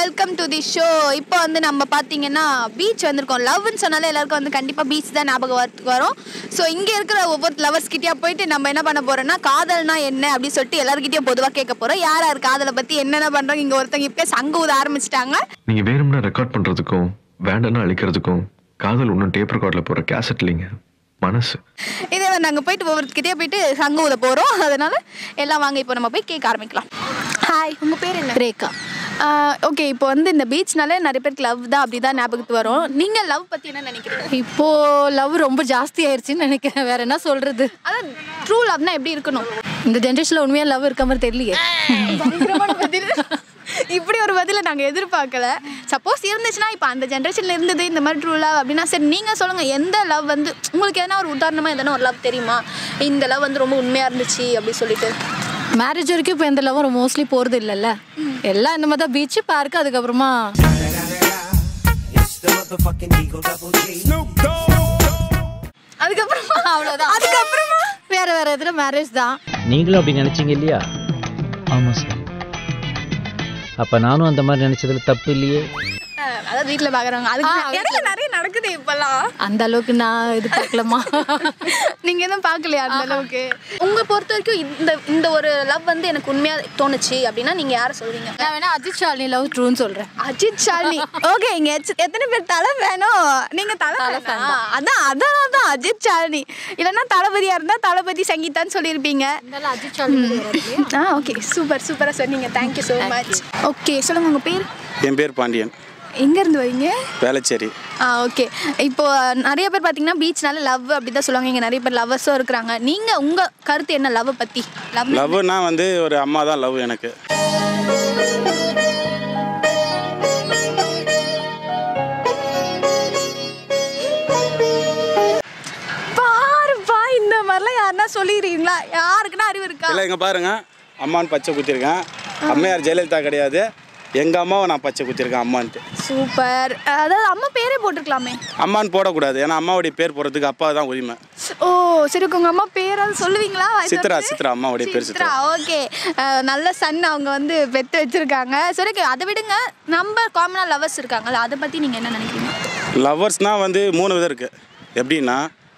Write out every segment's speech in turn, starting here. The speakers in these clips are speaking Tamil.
வெல்கம் டு தி ஷோ இப்போ வந்து நம்ம பார்த்தீங்கன்னா பீச் வந்திருக்கோம் லவ்னு சொன்னாலே எல்லாருக்கும் வந்து கண்டிப்பாக பீச் தான் ஞாபகம் வரத்துக்கு வரும் ஸோ இங்கே இருக்கிற ஒவ்வொரு லவர்ஸ் கிட்டயா போயிட்டு நம்ம என்ன பண்ண போறோம்னா காதல்னா என்ன அப்படின்னு சொல்லிட்டு எல்லாருக்கிட்டையும் பொதுவாக கேட்க போறோம் யார் யார் காதலை பற்றி என்னென்ன பண்ணுறாங்க இங்கே ஒருத்தங்க இப்போ சங்கு ஊத ஆரம்பிச்சிட்டாங்க நீங்க வேணும்னா ரெக்கார்ட் பண்றதுக்கும் வேண்டாம்னா அழிக்கிறதுக்கும் காதல் ஒன்றும் டேப் ரெக்கார்ட்ல போற கேசட் இல்லைங்க மனசு இதே வந்து நாங்கள் போயிட்டு ஒவ்வொருத்தக்கிட்டே போயிட்டு சங்கு ஊத போகிறோம் அதனால எல்லாம் வாங்க இப்போ நம்ம போய் கேட்க ஆரம்பிக்கலாம் ஹாய் உங்கள் பேர் என்ன ரேகா ஓகே இப்போ வந்து இந்த பீச்னாலே நிறைய பேருக்கு லவ் தான் அப்படி தான் ஞாபகத்துக்கு வரும் நீங்கள் லவ் பற்றி என்ன நினைக்கிறீங்க இப்போ லவ் ரொம்ப ஜாஸ்தி ஆயிடுச்சுன்னு நினைக்கிறேன் வேற என்ன சொல்றது அதான் ட்ரூ லவ்னா எப்படி இருக்கணும் இந்த ஜென்ரேஷன்ல உண்மையா லவ் இருக்க மாதிரி தெரியலையே பயங்கரமான பதில் இப்படி ஒரு பதிலை நாங்கள் எதிர்பார்க்கல சப்போஸ் இருந்துச்சுன்னா இப்போ அந்த ஜென்ரேஷனில் இருந்தது இந்த மாதிரி ட்ரூ லவ் அப்படின்னா சரி நீங்கள் சொல்லுங்கள் எந்த லவ் வந்து உங்களுக்கு எதனா ஒரு உதாரணமாக எதனா ஒரு லவ் தெரியுமா இந்த லவ் வந்து ரொம்ப உண்மையாக இருந்துச்சு அப்படி சொல்லிட்டு மேரேஜ் வரைக்கும் இப்போ எந்த லவ்வும் மோஸ்ட்லி போறது இல்லைல்ல எல்லாம் இந்த மாதிரி தான் பீச்சு பார்க்கு அதுக்கப்புறமா அதுக்கப்புறமா அவ்வளோதான் அதுக்கப்புறமா வேற வேற எதுல மேரேஜ் தான் நீங்களும் அப்படி நினைச்சீங்க இல்லையா ஆமாம் சார் அப்போ நானும் அந்த மாதிரி நினைச்சதுல தப்பு இல்லையே அஹ், அதாவது வீட்டில் பார்க்குறாங்க அதுக்கு இடையில நிறைய நடக்குது இப்போல்லாம் அந்த அளவுக்கு நான் இது பார்க்கலமா நீங்கள் எதுவும் பார்க்கலையா அந்த அளவுக்கு உங்களை பொறுத்த வரைக்கும் இந்த இந்த ஒரு லவ் வந்து எனக்கு உண்மையாக தோணுச்சு அப்படின்னா நீங்கள் யாரை சொல்வீங்க நான் வேணா அஜித் ஷாலினி லவ் ட்ரூன்னு சொல்றேன் அஜித் ஷாலினி ஓகே இங்க எச்ச- எத்தனை பேர் தலை வேணும் நீங்க தலை fan ஆ? அதான் அதான் தான் அஜித் ஷாலினி இல்லைன்னா தளபதியா இருந்தா தளபதி சங்கீதான்னு சொல்லியிருப்பீங்க இருந்தாலும் அஜித் ஷாலினி ஆ ஓகே சூப்பர் சூப்பரா சொன்னீங்க தேங்க்யூ ஸோ மச் ஓகே சொல்லுங்க உங்க பேர் என் பேர் பாண்டியன் எங்க இருந்து வரீங்க வேளச்சேரி ஆ ஓகே இப்போ நிறைய பேர் பார்த்தீங்கன்னா பீச்னால லவ் அப்படி தான் சொல்லுவாங்க இங்கே நிறைய பேர் லவ்வர்ஸும் இருக்கிறாங்க நீங்கள் உங்கள் கருத்து என்ன லவ் பற்றி லவ் லவ்னா வந்து ஒரு அம்மா தான் லவ் எனக்கு பாருப்பா இந்த மாதிரிலாம் யாருன்னா சொல்லிடுறீங்களா யாருக்குன்னா அறிவு இருக்கா இல்லை இங்கே பாருங்க அம்மான்னு பச்சை குத்திருக்கேன் அம்மையார் ஜெயலலிதா கிடையாது எங்கள் அம்மாவை நான் பச்சை குத்திருக்கேன் அம்மான்ட்டு சூப்பர் அதாவது அம்மா பேரே போட்டிருக்கலாமே அம்மான்னு போடக்கூடாது ஏன்னா அம்மாவுடைய பேர் போடுறதுக்கு அப்பா தான் உரிமை ஓ சரி உங்க அம்மா பேராவது சொல்லுவீங்களா வாய் சித்ரா, திறந்து? சித்ரா, அம்மாவுடைய பேர் சித்ரா. ஓகே நல்ல சன் அவங்க வந்து பெத்து வச்சிருக்காங்க சரி okay, அதை விடுங்க நம்ம காமனா லவர்ஸ் இருக்காங்கல்ல அதை பத்தி நீங்க என்ன நினைக்கிறீங்க லவ்வர்ஸ்னால் வந்து மூணு விதம் இருக்குது எப்படின்னா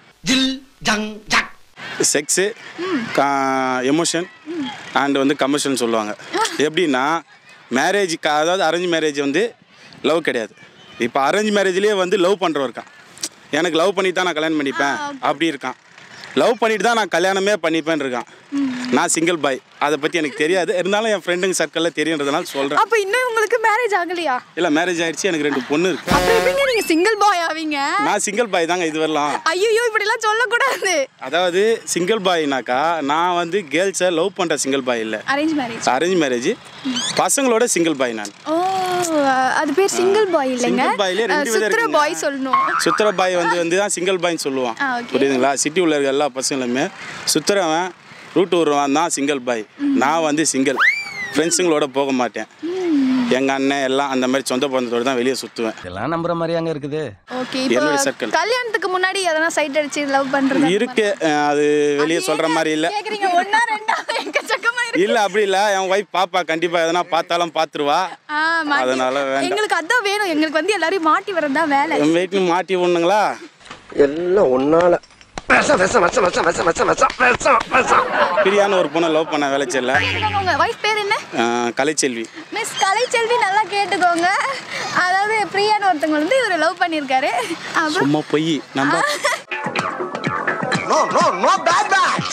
செக்ஸு எமோஷன் அண்ட் வந்து கமர்ஷியல்னு சொல்லுவாங்க எப்படின்னா மேரேஜ் அதாவது அரேஞ்ச் மேரேஜ் வந்து லவ் கிடையாது இப்போ அரேஞ்ச் மேரேஜ்லேயே வந்து லவ் பண்ணுறவன் இருக்கான் எனக்கு லவ் பண்ணி தான் நான் கல்யாணம் பண்ணிப்பேன் அப்படி இருக்கான் லவ் பண்ணிட்டு தான் நான் கல்யாணமே பண்ணிப்பேன் இருக்கான் நான் சிங்கிள் பாய் அதை பற்றி எனக்கு தெரியாது இருந்தாலும் என் ஃப்ரெண்டுங்க சர்க்கிளில் தெரியுன்றதுனால சொல்கிறேன் அப்ப இன்னும் உங்களுக்கு மேரேஜ் ஆகலையா இல்லை மேரேஜ் ஆயிடுச்சு எனக்கு ரெண்டு பொண்ணு இருக்கு அப்புறம் எப்படிங்க நீங்க சிங்கிள் பாய் ஆவீங்க நான் சிங்கிள் பாய் தாங்க இது வரலாம் ஐயோ இப்படி எல்லாம் சொல்லக்கூடாது அதாவது சிங்கிள் பாய்னாக்கா நான் வந்து கேர்ள்ஸை லவ் பண்ணுற சிங்கிள் பாய் இல்லை அரேஞ்ச் மேரேஜ் அரேஞ்ச் மேரேஜ் பசங்களோட சிங்கிள் பாய் நான் ஓ அது பேர் சிங்கிள் பாய் இல்லைங்க Single boy லயே ரெண்டு விதம் சுத்திர இருக்குங்க. பாய் சொல்லணும் சுத்திர பாய் வந்து வந்து தான் சிங்கிள் பாய்ன்னு சொல்லுவான் ஆ, okay. புரியுதுங்களா சிட்டி உள்ள இருக்க எல்லா பசங்களுமே சுத்துறவன் ரூட் விடுறவன் தான் சிங்கிள் பாய் நான் வந்து சிங்கிள் ஃப்ரெண்ட்ஸுங்களோட போக மாட்டேன் எங்கள் அண்ணன் எல்லாம் அந்த மாதிரி சொந்த பந்தத்தோடு தான் வெளியே சுற்றுவேன் இதெல்லாம் நம்புற மாதிரியாங்க இருக்குது ஓகே இப்போ என்னுடைய circle. கல்யாணத்துக்கு முன்னாடி எதனா சைட் அடிச்சு லவ் பண்றது இருக்கு அஹ் அது வெளியே சொல்கிற மாதிரி இல்லை கேக்குறீங்க ஒண்ணா ரெண்டா எக்கச்சக்கமா இருக்கு இல்லை அப்படி இல்லை என் ஒய்ஃப் பாப்பா கண்டிப்பாக எதனா பார்த்தாலும் பார்த்துருவா ஆ, மாட்டி- அதனால வேண்டாம். எங்களுக்கு அதான் வேணும் எங்களுக்கு வந்து எல்லாரையும் மாட்டி வரதா வேலை என் வெயிட்னு மாட்டி விடணுங்களா எல்லாம் ஒன்னால விஷம் விஷம் விஷம் விஷம் விஷம் விஷம் விஷம் விஷம் விஷம் பிரியான்னு ஒரு பொண்ணை லவ் பண்ண வேலைச்சல்ல கேட்டுக்கோங்க, உங்க வைஃப் பேர் என்ன கலைச்செல்வி மிஸ் கலைச்செல்வி நல்லா கேட்டுக்கோங்க அதாவது பிரியான்னு ஒருத்தவங்க வந்து இவர் லவ் பண்ணியிருக்காரு அப்புறம் சும்மா பொய் நம்ம no no no bad bad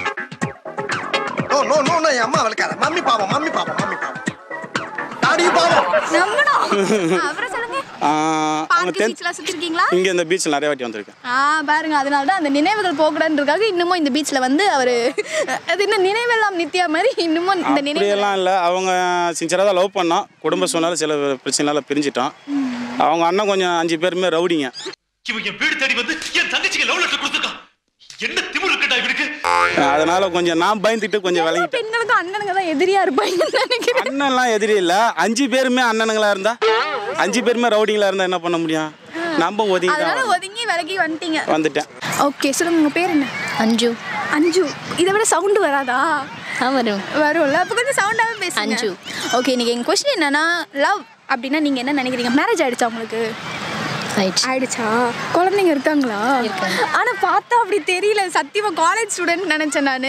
no no no no என் அம்மா வளர்க்காத மம்மி பாவம் மம்மி பாவம் மம்மி பாவம் டாடி பாவம் நம்பணும் அப்புறம் சொல்லுங்க அவங்க பார்க்கு டென்த் பீச்லாம் சுத்திருக்கீங்களா இங்கே இந்த பீச்சில் நிறைய வாட்டி வந்திருக்கேன் ஆ பாருங்க அதனால தான் அந்த நினைவுகள் போகக்கூடாதுன்றதுக்காக இன்னமும் இந்த பீச்சில் வந்து அவர் அது இன்னும் நினைவெல்லாம் நித்யா மாதிரி இன்னமும் இந்த நினைவு அப்படியெல்லாம் இல்லை அவங்க சின்சராக தான் லவ் பண்ணோம் குடும்ப சூழ்நிலை சில பிரச்சனைனால பிரிஞ்சிட்டோம் அவங்க அண்ணன் கொஞ்சம் அஞ்சு பேருமே ரவுடிங்க இவன் என் வீடு தேடி வந்து என் தங்கச்சிக்கு லவ் லெட்டர் கொடுத்துருக்கான் என்ன திமிரு இருக்கட்டா இவனுக்கு அதனால கொஞ்சம் நான் பயந்துட்டு கொஞ்சம் விளங்கிட்டேன் பெண்களுக்கு அண்ணனுங்க தான் எதிரியா இருப்பாங்கன்னு நினைக்கிறேன் அண்ணன்லாம் எதிரி இல்லை அஞ்சு பேருமே அண்ணனுங்களா இருந்தா அஞ்சு பேருமே ரவுடிங்களா இருந்தா என்ன பண்ண முடியும் நம்ம ஒதுங்கி தான் அதனால வரணும். ஒதுங்கி விலகி வந்துட்டீங்க வந்துட்டேன் ஓகே சொல்லுங்க உங்க பேர் என்ன அஞ்சு அஞ்சு இதை விட சவுண்டு வராதா ஆ வரும் வரும்ல அப்போ கொஞ்சம் சவுண்டாகவே பேசுங்க அஞ்சு. ஓகே இன்னைக்கு எங்கள் கொஸ்டின் என்னன்னா லவ் அப்படின்னா நீங்க என்ன நினைக்கிறீங்க மேரேஜ் ஆயிடுச்சா உங்களுக்கு ஆயிடுச்சு ஆயிடுச்சா குழந்தைங்க இருக்காங்களா இருக்காங்க. ஆனா பார்த்தா அப்படி தெரியல சத்தியமா காலேஜ் ஸ்டூடெண்ட் நினைச்சேன் நானு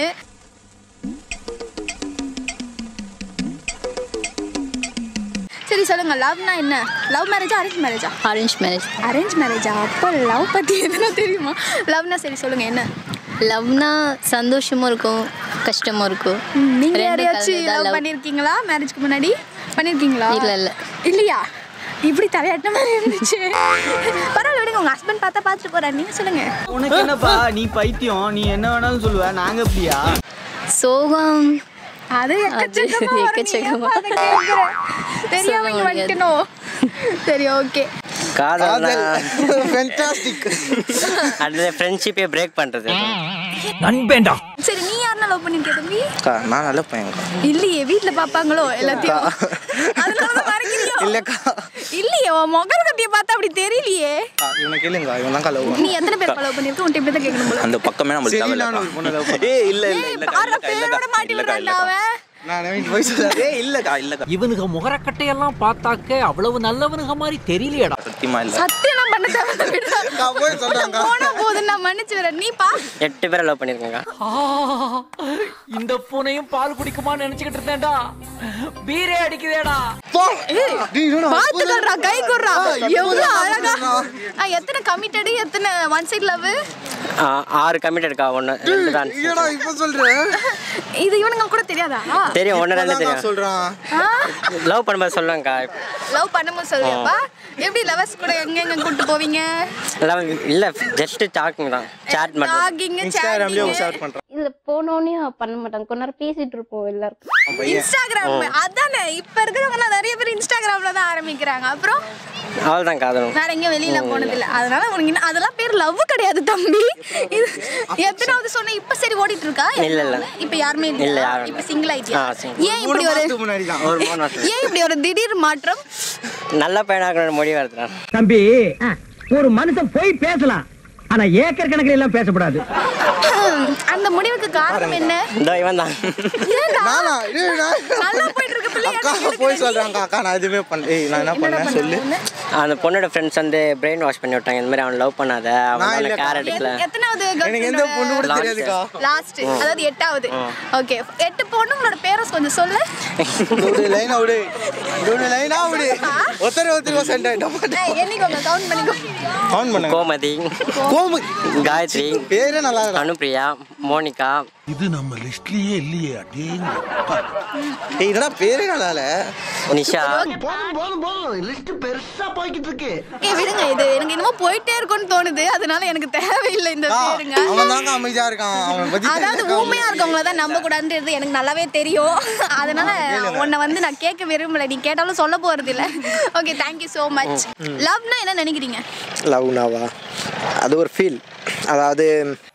சரி சொல்லுங்க லவ்னா என்ன லவ் மேரேஜா அரேஞ்ச் மேரேஜா அரேஞ்ச் மேரேஜ் அரேஞ்ச் மேரேஜா அப்போ லவ் பத்தி எதுனா தெரியுமா லவ்னா சரி சொல்லுங்க என்ன லவ்னா சந்தோஷமும் இருக்கும் கஷ்டமும் இருக்கும் ம், நீங்க ரெண்டும் யாரையாச்சும் கலந்ததா லவ் love. பண்ணிருக்கீங்களா மேரேஜ்க்கு முன்னாடி பண்ணிருக்கீங்களா இல்ல, இல்ல. இல்லையா இப்படி தலையாட்ட மாதிரி இருந்துச்சு பரவாயில்ல விடுங்க உங்க ஹஸ்பண்ட் பார்த்தா பார்த்துட்டு போறாரு நீங்க சொல்லுங்க உனக்கு என்னப்பா நீ பைத்தியம் நீ என்ன வேணாலும் சொல்லுவ நாங்க அப்படியா சோகம் அது எக்கச்சக்கமா வரும், நீ எக்கச்சக்கமா. ஏன்பா அதை கேக்குற? தெரியாம சொல்ல இங்க முடியாது. வந்துட்டனோ சரி ஓகே காதல் ஃபென்டாஸ்டிக் அது ஃப்ரெண்ட்ஷிப்பே பிரேக் பண்றது நண்பேண்டா சரி நீ யாருன்னா லவ் பண்ணிருக்க தம்பி நான் நல்ல பையன் இல்லையே வீட்ல பாப்பாங்களோ எல்லாத்தையும் அதனாலதான் மறைக்கிறியோ இல்லக்கா இல்லையே உன் முகர கட்டிய பார்த்தா அப்படி தெரியலையே இவனை கேளுங்க இவன் தான் லவ் நீ எத்தனை பேர் லவ் பண்ணிருக்க உன்ட்ட இப்படி தான் கேட்கணும் போல அந்த பக்கமே நம்மளுக்கு சரியில்லான ஒரு பொண்ணை love தேவையில்லை ஏய் இல்ல இல்ல ஏய், இல்லக்கா பாரு, இல்லக்கா பேரோட இல்லக்கா மாட்டி இல்லக்கா விடுறான்டா இல்லக்கா அவன். நான் நவீன் போய் சொல்லாத ஏய் இல்லக்கா இல்லக்கா இவனுக்கு முகரக்கட்டையெல்லாம் பார்த்தாக்க அவ்வளவு நல்லவனுங்க மாதிரி தெரியலையடா சத்தியமா இல்ல சத்தியம் நான் பண்ண தேவை விடுடா. நான் போய் சொல்றேன்க்கா. போனா போதும் நான் மன்னிச்சு வரேன் நீ பா எட்டு பேரை லவ் பண்ணிருக்கேங்க இந்த பூனையும் பால் குடிக்குமான்னு நினைச்சுக்கிட்டு இருந்தேன்டா பீரே அடிக்குதேடா பாத்துக்கறா கை குடுறா எவ்வளவு அழகா ஆ, எத்தனை கமிட்டடு எத்தனை ஒன் சைடு லவ் ஆறு கமிட் இருக்கா ஒன்று ரெண்டு தான் ஏடா இப்ப சொல்றேன் இது இவனுங்க கூட தெரியாதா தெரியும் ஒன்று ரெண்டு இப்பதான்க்கா தெரியும் சொல்றான் லவ் பண்ணும்போது சொல்லுங்கக்கா லவ் பண்ணும்போது சொல்லுவியாப்பா எப்படி லவர்ஸ் கூட எங்க எங்க கூட்டு போவீங்க லவ் இல்ல ஜஸ்ட் டாக்கிங் தான் சாட் மட்டும் டாகிங் இன்ஸ்டாகிராம்லயே சாட்டிங் ஷேர் பண்றான் இதுல போனோடனே பண்ண மாட்டாங்க கொஞ்ச நேரம் பேசிட்டு இருப்போம் எல்லாருக்கும் இன்ஸ்டாகிராம் அதானே இப்ப இருக்கிறவங்க நிறைய பேர் இன்ஸ்டாகிராம்ல தான் ஆரம்பிக்கிறாங்க அப்புறம் அவள் காதலும் வேற எங்கேயும் வெளியில போனது இல்ல அதனால உனக்கு இன்னும் அதெல்லாம் பேர் லவ் கிடையாது தம்பி இது எத்தனாவது சொன்ன இப்ப சரி ஓடிட்டு இருக்கா இல்ல, இல்ல. இப்ப யாருமே இல்ல, இல்ல யாரும் இப்ப இல்ல. சிங்கிள் ஆயிட்டியா ஆ, single. ஏன் இப்படி ஒரு முன்னாடி தான் ஒரு மூணு வருஷம் ஏன் இப்படி ஒரு திடீர் மாற்றம் நல்ல பையனாக முடிவு எடுத்துறான் தம்பி ஒரு மனுஷன் போய் பேசலாம் ஆனா ஏக்கர் கணக்கில் எல்லாம் பேசக்கூடாது அந்த முடிவுக்கு காரணம் என்ன இந்த இவன் தான் ஏன்டா? நானா டேய், நான் நல்லா போயிட்டு இருக்க பிள்ளை அக்கா போய் சொல்றாங்க அக்கா நான் எதுவுமே பண்ணல ஏய் நான் என்ன பண்ணேன் சொல்லு அந்த பொண்ணோட ஃப்ரெண்ட்ஸ் வந்து பிரெயின் வாஷ் பண்ணி விட்டாங்க இந்த மாதிரி அவன் லவ் பண்ணாத அவன் நான் வந்து இல்லக்கா. கேர் எடுக்கல எத்தனாவது எனக்கு எந்த பொண்ணு கூட தெரியாதுக்கா லாஸ்ட் அதாவது எட்டாவது ஓகே எட்டு பொண்ணுங்களோட பேரை கொஞ்சம் சொல்லு விடு லைனா விடு விடு லைனா விடு ஒருத்தர் ஒருத்தர் சென்ட் ஆயிட்டோம் ஏய், எண்ணிக்கோங்க கவுண்ட் பண்ணிக்கோ ஆன் பண்ணுங்க கோமதி கோமு காயத்ரி பேரே நல்லா இருக்கா அனுப்பிரியா மோனிகா இது நம்ம லிஸ்ட்லயே இல்லையே அடேங்க ஏய் என்னடா பேரே நல்லா இல்ல நிஷா போதும் போதும் போதும் லிஸ்ட் பெருசா போய்கிட்டு இருக்கு ஏய் விடுங்க இது எனக்கு என்னமோ போயிட்டே இருக்கும்னு தோணுது அதனால எனக்கு தேவையில்லை இந்த பேருங்க அவன் தாங்க அமைதியா இருக்கான் அவனை பத்தி அதாவது ஊமையா இருக்கவங்கள தான் நம்ப கூடாதுன்றது எனக்கு நல்லாவே தெரியும் அதனால உன்னை வந்து நான் கேட்க விரும்பல நீ கேட்டாலும் சொல்ல போறது இல்ல ஓகே தேங்க்யூ ஸோ மச் லவ்னா என்ன நினைக்கிறீங்க லவ்னாவா அது ஒரு ஃபீல் அதாவது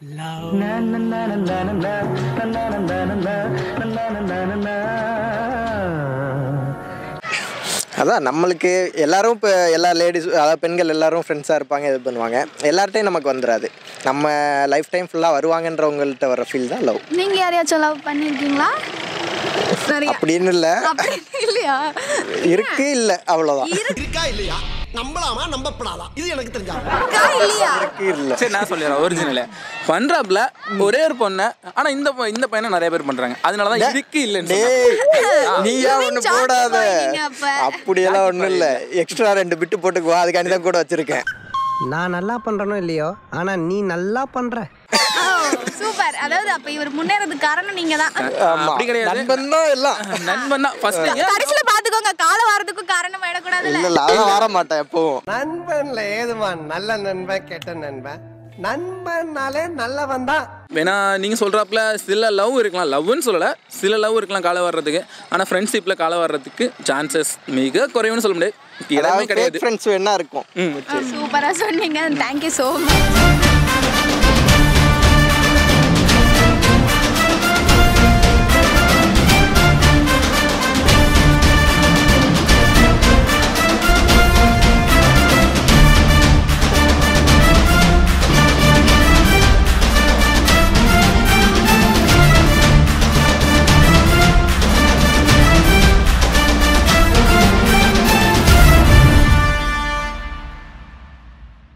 அதான் நம்மளுக்கு எல்லாரும் இப்போ எல்லா லேடிஸ் அதாவது பெண்கள் எல்லாரும் ஃப்ரெண்ட்ஸாக இருப்பாங்க இது பண்ணுவாங்க எல்லார்ட்டையும் நமக்கு வந்துடாது நம்ம லைஃப் டைம் ஃபுல்லாக வருவாங்கன்றவங்கள்ட்ட வர ஃபீல் தான் லவ் நீங்க யாரையாச்சும் லவ் பண்ணிருக்கீங்களா நிறைய அப்படின்னு இல்லை அப்படி இல்லையா இருக்கு இல்லை அவ்வளோதான் இருக்கா இல்லையா நம்பலாமா நம்பப்படாதா இது எனக்கு தெரிஞ்சா இருக்கா இல்லையா இருக்கு இல்லை சரி நான் சொல்லிடுறேன் ஒரிஜினல் பண்றாப்ல ஒரே ஒரு பொண்ணு ஆனா இந்த பொ- இந்த பையனை நிறைய பேர் பண்றாங்க அதனாலதான் இதுக்கு இல்லைன்னு டேய் சொன்னேன். நீயா ஒண்ணு சாக்கு போடாத போறீங்க அப்ப. அப்படியெல்லாம் ஒண்ணும் இல்ல எக்ஸ்ட்ரா ரெண்டு பிட்டு போட்டுக்குவா அதுக்காண்டி தான் கூட வச்சிருக்கேன் நான் நல்லா பண்றனோ இல்லையோ ஆனா நீ நல்லா பண்ற சூப்பர் அதாவது அப்ப இவர் முன்னேறதுக்கு காரணம் நீங்க தான் ஆமா அப்படி கிடையாது. நண்பன் தான் எல்லாம் நண்பன் தான் ஃபர்ஸ்ட் கடைசியில பாத்துக்கோங்க கால வாரத்துக்கும் காரணம் ஆயிடக்கூடாதுல்ல இல்ல இல்ல அதெல்லாம் வர மாட்டேன் எப்பவும் நண்பன்ல ஏதுமா நல்ல நண்பன் கெட்ட நண்பன் நண்பன்னாலே நல்லவன் தான் வேணா நீங்க சொல்றாப்ல சில லவ் இருக்கலாம் லவ்னு சொல்லல சில லவ் இருக்கலாம் காலை வர்றதுக்கு ஆனா ஃப்ரெண்ட்ஷிப்ல காலை வர்றதுக்கு சான்சஸ் மிக குறைவுன்னு சொல்ல முடியாது இடமே கிடையாது ஃப்ரெண்ட்ஸ் வேணா இருக்கும் சூப்பரா சொன்னீங்க தேங்க்யூ ஸோ மச்